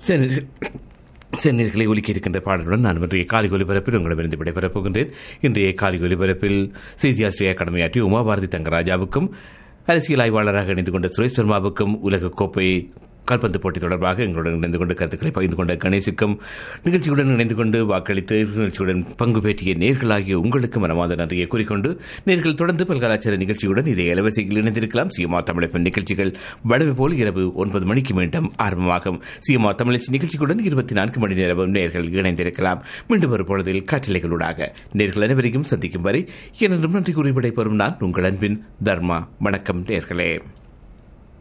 சென்னையில் சென்னைகளை ஒலிக்க இருக்கின்ற பாடலுடன் நான் இன்றைய காலை ஒலிபரப்பில் உங்களிடமிருந்து விடைபெறப் போகின்றேன் இன்றைய காலை ஒலிபரப்பில் செய்தி ஆசிரியர் கடமையாற்றி உமாபாரதி தங்கராஜாவுக்கும் அரசியல் ஆய்வாளராக இணைந்து கொண்ட சுரேஷ் சர்மாவுக்கும் உலக கோப்பை கால்பந்து போட்டி தொடர்பாக எங்களுடன் இணைந்து கொண்டு கருத்துக்களை பகிர்ந்து கொண்ட கணேசுக்கும் நிகழ்ச்சியுடன் இணைந்து கொண்டு வாக்களித்து நிகழ்ச்சியுடன் பங்கு பெற்றிய நேர்களாகிய உங்களுக்கு மனமார்ந்த நன்றியை கூறிக்கொண்டு நேர்கள் தொடர்ந்து பல்கலாச்சார நிகழ்ச்சியுடன் இதே இலவசையில் இணைந்திருக்கலாம் சிஎம்ஆ தமிழப்பன் நிகழ்ச்சிகள் வளமை போல் இரவு ஒன்பது மணிக்கு மீண்டும் ஆரம்பமாகும் சிஎம்ஆ தமிழச்சி நிகழ்ச்சிகளுடன் இருபத்தி நான்கு மணி நேரமும் நேர்கள் இணைந்திருக்கலாம் மீண்டும் ஒரு பொழுதில் காற்றலைகளூடாக நேர்கள் அனைவரையும் சந்திக்கும் வரை என்னென்றும் நன்றி கூறி விடைபெறும் நான் உங்கள் அன்பின் தர்மா வணக்கம் நேர்களே